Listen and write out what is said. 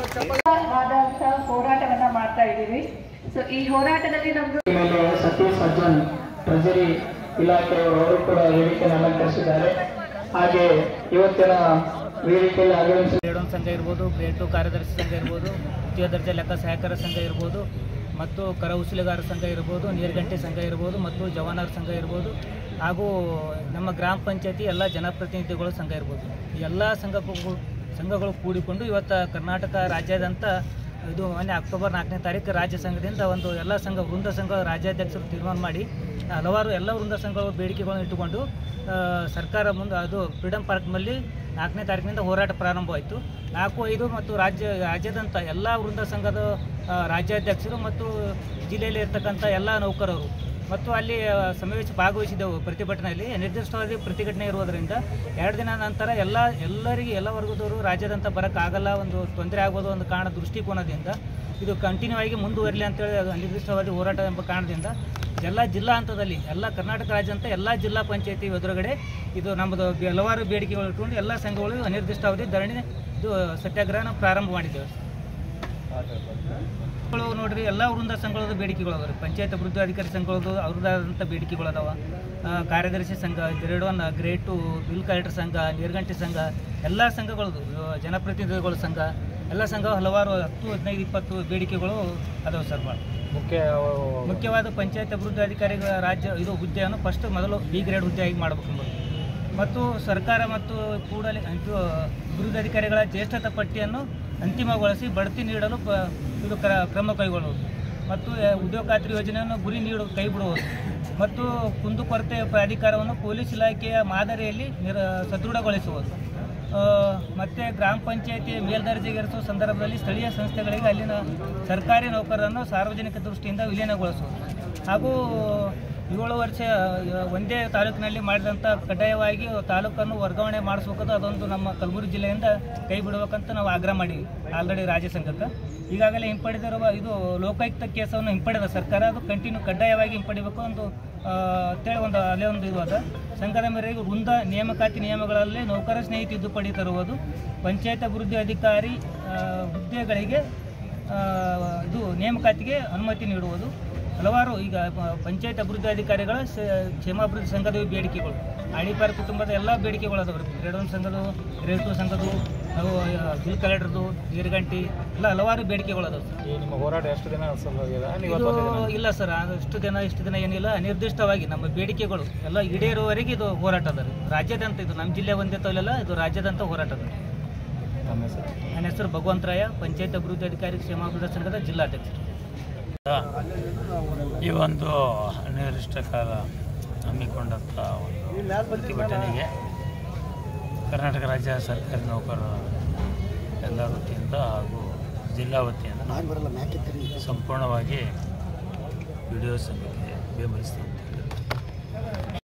ಆದಂತ ಹೋರಾಟವನ್ನ ಮಾಡ್ತಾ ಇದ್ದೀವಿ ಸೊ ಈ ಹೋರಾಟದಲ್ಲಿ ನಮ್ದು ಮೇಲೆ ಸತೀಶ್ ಸಜ್ಜನ್ ಟ್ರೆಜರಿ ಇಲಾಖೆಯವರು ಅವರು ಕೂಡ ವೇದಿಕೆಯನ್ನು ಅಲಂಕರಿಸಿದ್ದಾರೆ ಹಾಗೆ ಇವತ್ತಿನ ವೇದಿಕೆಯಲ್ಲಿ ಆಗಮಿಸಿದ ಗ್ರೇಡ್ ಒನ್ ಸಂಘ ಇರ್ಬೋದು ಗ್ರೇಡ್ ಟು ಕಾರ್ಯದರ್ಶಿ ಸಂಘ ಇರ್ಬೋದು ದ್ವಿತೀಯ ದರ್ಜೆ ಲೆಕ್ಕ ಸಹಾಯಕರ ಸಂಘ ಇರ್ಬೋದು ಮತ್ತು ಕರ ಉಸುಲಿಗಾರ ಸಂಘ ಇರ್ಬೋದು ನೀರ್ಗಂಟೆ ಸಂಘ ಇರ್ಬೋದು ಮತ್ತು ಜವಾನರ ಸಂಘ ಇರ್ಬೋದು ಹಾಗೂ ನಮ್ಮ ಗ್ರಾಮ ಪಂಚಾಯತಿ ಎಲ್ಲ ಜನಪ್ರತಿನಿಧಿಗಳು ಸಂಘ ಇರ್ಬೋದು ಈ ಎಲ್ಲ ಸಂಘಗಳು ಸಂಘಗಳು ಕೂಡಿಕೊಂಡು ಇವತ್ತು ಕರ್ನಾಟಕ ರಾಜ್ಯಾದ್ಯಂತ ಇದು ಮೊನ್ನೆ ಅಕ್ಟೋಬರ್ ನಾಲ್ಕನೇ ತಾರೀಕು ರಾಜ್ಯ ಸಂಘದಿಂದ ಒಂದು ಎಲ್ಲ ಸಂಘ ವೃಂದ ಸಂಘ ರಾಜ್ಯಾಧ್ಯಕ್ಷರು ತೀರ್ಮಾನ ಮಾಡಿ ಹಲವಾರು ಎಲ್ಲ ವೃಂದ ಸಂಘಗಳು ಬೇಡಿಕೆಗಳನ್ನು ಇಟ್ಟುಕೊಂಡು ಆ, ಸರ್ಕಾರ ಮುಂದೆ ಅದು ಫ್ರೀಡಮ್ ಪಾರ್ಕ್ನಲ್ಲಿ ನಾಲ್ಕನೇ ತಾರೀಕಿನಿಂದ ಹೋರಾಟ ಪ್ರಾರಂಭವಾಯಿತು ನಾಲ್ಕು ಐದು ಮತ್ತು ರಾಜ್ಯ ರಾಜ್ಯಾದ್ಯಂತ ಎಲ್ಲ ವೃಂದ ಸಂಘದ ಆ, ರಾಜ್ಯಾಧ್ಯಕ್ಷರು ಮತ್ತು ಜಿಲ್ಲೆಯಲ್ಲಿ ಇರ್ತಕ್ಕಂಥ ಎಲ್ಲ ನೌಕರರು ಮತ್ತು ಅಲ್ಲಿ ಆ, ಸಮಾವೇಶ ಭಾಗವಹಿಸಿದ್ದೆವು ಪ್ರತಿಭಟನೆಯಲ್ಲಿ ನಿರ್ದಿಷ್ಟವಾಗಿ ಪ್ರತಿಭಟನೆ ಇರುವುದರಿಂದ ಎರಡು ದಿನ ನಂತರ ಎಲ್ಲ ಎಲ್ಲರಿಗೆ ಎಲ್ಲ ವರ್ಗದವರು ರಾಜ್ಯಾದ್ಯಂತ ಬರೋಕ್ಕಾಗಲ್ಲ ಒಂದು ತೊಂದರೆ ಆಗೋದು ಒಂದು ಕಾರಣ ದೃಷ್ಟಿಕೋನದಿಂದ ಇದು ಕಂಟಿನ್ಯೂ ಆಗಿ ಮುಂದುವರಲಿ ಅಂತೇಳಿ ಅದು ಅನಿರ್ದಿಷ್ಟವಾದಿ ಹೋರಾಟ ಎಂಬ ಕಾರಣದಿಂದ ಎಲ್ಲ ಜಿಲ್ಲಾ ಹಂತದಲ್ಲಿ ಎಲ್ಲ ಕರ್ನಾಟಕ ರಾಜ್ಯಾದ್ಯಂತ ಎಲ್ಲ ಜಿಲ್ಲಾ ಪಂಚಾಯತಿ ಎದುರುಗಡೆ ಇದು ನಮ್ಮದು ಬೆ- ಹಲವಾರು ಬೇಡಿಕೆಗಳು ಇಟ್ಕೊಂಡು ಎಲ್ಲ ಸಂಘಗಳು ಅನಿರ್ದಿಷ್ಟಾವಧಿ ಧರಣಿ ಇದು ಸತ್ಯಾಗ್ರಹನ ಪ್ರಾರಂಭ ಮಾಡಿದ್ದೇವೆ ಗಳು ನೋಡ್ರಿ ಎಲ್ಲ ವೃಂದ ಸಂಘಗಳದ್ದು ಬೇಡಿಕೆಗಳು ಅದಾವ ಪಂಚಾಯತ್ ಅಭಿವೃದ್ಧಿ ಅಧಿಕಾರಿ ಸಂಘಗಳದ್ದು ಅವ್ರದ್ದಾದಂಥ ಬೇಡಿಕೆಗಳು ಅದಾವ ಆ, ಕಾರ್ಯದರ್ಶಿ ಸಂಘ grade one grade two bill collector ಸಂಘ ನೀರ್ಗಂಟೆ ಸಂಘ ಎಲ್ಲ ಸಂಘಗಳದ್ದು ಇವು ಜನಪ್ರತಿನಿಧಿಗಳ ಸಂಘ ಎಲ್ಲ ಸಂಘ ಹಲವಾರು ಹತ್ತು ಹದಿನೈದು ಇಪ್ಪತ್ತು ಬೇಡಿಕೆಗಳು ಅದಾವೆ ಸರ್ ಭಾಳ ಮುಖ್ಯ ಮುಖ್ಯವಾದ ಪಂಚಾಯತ್ ಅಭಿವೃದ್ಧಿ ಅಧಿಕಾರಿಗಳ ರಾಜ್ಯ ಇದು ಹುದ್ದೆಯನ್ನು ಫಸ್ಟ್ ಮೊದಲು ಬಿ ಗ್ರೇಡ್ ಹುದ್ದೆಯಾಗಿ ಮಾಡಬೇಕೆಂಬುದು ಮತ್ತು ಸರ್ಕಾರ ಮತ್ತು ಕೂಡಲೇ ಇದು ಅಭಿವೃದ್ಧಿ ಅಧಿಕಾರಿಗಳ ಜ್ಯೇಷ್ಠತಾ ಪಟ್ಟಿಯನ್ನು ಅಂತಿಮಗೊಳಿಸಿ ಬಡ್ತಿ ನೀಡಲು ಪ- ಇದು ಕ್ರ- ಕ್ರಮ ಕೈಗೊಳ್ಳುವುದು ಮತ್ತು ಆ, ಉದ್ಯೋಗ ಖಾತ್ರಿ ಯೋಜನೆಯನ್ನು ಗುರಿ ನೀಡು ಕೈ ಬಿಡುವುದು ಮತ್ತು ಕುಂದುಕೊರತೆ ಪ್ರಾಧಿಕಾರವನ್ನು ಪೊಲೀಸ್ ಇಲಾಖೆಯ ಮಾದರಿಯಲ್ಲಿ ನಿರ ಸದೃಢಗೊಳಿಸುವುದು ಆ, ಮತ್ತೆ ಗ್ರಾಮ ಪಂಚಾಯತಿ ಮೇಲ್ದರ್ಜೆಗೇರಿಸುವ ಸಂದರ್ಭದಲ್ಲಿ ಸ್ಥಳೀಯ ಸಂಸ್ಥೆಗಳಿಗೆ ಅಲ್ಲಿನ ಸರ್ಕಾರಿ ನೌಕರರನ್ನು ಸಾರ್ವಜನಿಕ ದೃಷ್ಟಿಯಿಂದ ವಿಲೀನಗೊಳಿಸುವುದು ಹಾಗೂ ಏಳು ವರ್ಷ ಆ, ಒಂದೇ ತಾಲೂಕಿನಲ್ಲಿ ಮಾಡಿದಂಥ ಕಡ್ಡಾಯವಾಗಿ ತಾಲೂಕನ್ನು ವರ್ಗಾವಣೆ ಮಾಡಿಸ್ಬೇಕದು ಅದೊಂದು ನಮ್ಮ ಕಲಬುರಗಿ ಜಿಲ್ಲೆಯಿಂದ ಕೈ ಬಿಡಬೇಕಂತ ನಾವು ಆಗ್ರಹ ಮಾಡೀವಿ ಆಲ್ರೆಡಿ ರಾಜ್ಯ ಸಂಘಕ್ಕೆ ಈಗಾಗಲೇ ಹಿಂಪಡೆದಿರುವ ಇದು ಲೋಕಾಯುಕ್ತ ಕೇಸನ್ನು ಹಿಂಪಡೆದ ಸರ್ಕಾರ ಅದು ಕಂಟಿನ್ಯೂ ಕಡ್ಡಾಯವಾಗಿ ಹಿಂಪಡಿಬೇಕು ಒಂದು ಆ, ಅಂತೇಳಿ ಒಂದು ಅಲ್ಲೇ ಒಂದು ಇದು ಅದ ಸಂಘದ ಮೇರೆಗೆ ವೃಂದ ನೇಮಕಾತಿ ನಿಯಮಗಳಲ್ಲಿ ನೌಕರ ಸ್ನೇಹಿ ತಿದ್ದುಪಡಿ ತರುವುದು ಪಂಚಾಯತ್ ಅಭಿವೃದ್ಧಿ ಅಧಿಕಾರಿ ಆ, ಹುದ್ದೆಗಳಿಗೆ ಆ, ಇದು ನೇಮಕಾತಿಗೆ ಅನುಮತಿ ನೀಡುವುದು ಹಲವಾರು ಈಗ ಪ- ಪಂಚಾಯತ್ ಅಭಿವೃದ್ಧಿ ಅಧಿಕಾರಿಗಳ ಸ- ಕ್ಷೇಮಾಭಿವೃದ್ಧಿ ಸಂಘದ ಬೇಡಿಕೆಗಳು ಆಡಿಪಾರ್ ಕುಟುಂಬದ ಎಲ್ಲ ಬೇಡಿಕೆಗಳು ಅದಾವೆ ಗ್ರೇಡ್ ಒನ್ ಸಂಘದ ಗ್ರೇಡ್ ಟು ಸಂಘದ ಅವು ಬಿಲ್ ಕಲೆಕ್ಟರ್ದು ನೀರ್ಗಂಟಿ ಎಲ್ಲ ಹಲವಾರು ಬೇಡಿಕೆಗಳು ಅದಾವೆ ಸರ್ ಈ ನಿಮ್ಮ ಹೋರಾಟ ಎಷ್ಟು ದಿನ ಇದು ಇಲ್ಲ ಸರ್ ಇಷ್ಟು ದಿನ ಇಷ್ಟು ದಿನ ಏನಿಲ್ಲ ಅನಿರ್ದಿಷ್ಟವಾಗಿ ನಮ್ಮ ಬೇಡಿಕೆಗಳು ಎಲ್ಲ ಈಡೇರುವವರೆಗೆ ಇದು ಹೋರಾಟ ಅದ ರೀ ರಾಜ್ಯಾದ್ಯಂತ ಇದು ನಮ್ಮ ಜಿಲ್ಲೆ ಒಂದೇ ತೋಲೆಲ್ಲ ಇದು ರಾಜ್ಯಾದ್ಯಂತ ಹೋರಾಟ ಅದ ನಮ್ಮ ಹೆಸರು ನನ್ನ ಹೆಸರು ಭಗವಂತರಾಯ ಪಂಚಾಯತ್ ಅಭಿವೃದ್ಧಿ ಅಧಿಕಾರಿ ಕ್ಷೇಮಾಭಿವೃದ್ಧಿ ಸಂಘದ ಜಿಲ್ಲಾಧ್ಯಕ್ಷರು ಈ ಒಂದು ಅನಿರ್ದಿಷ್ಟ ಕಾಲ ಹಮ್ಮಿಕೊಂಡಂಥ ಒಂದು ಪ್ರತಿಭಟನೆಗೆ ಕರ್ನಾಟಕ ರಾಜ್ಯ ಸರ್ಕಾರಿ ನೌಕರರ ಎಲ್ಲ ವತಿಯಿಂದ ಹಾಗೂ ಜಿಲ್ಲಾ ವತಿಯಿಂದ ಸಂಪೂರ್ಣವಾಗಿ ವಿಡಿಯೋ ಸಂಘಕ್ಕೆ ಬೆಂಬಲಿಸ್ತೇವೆ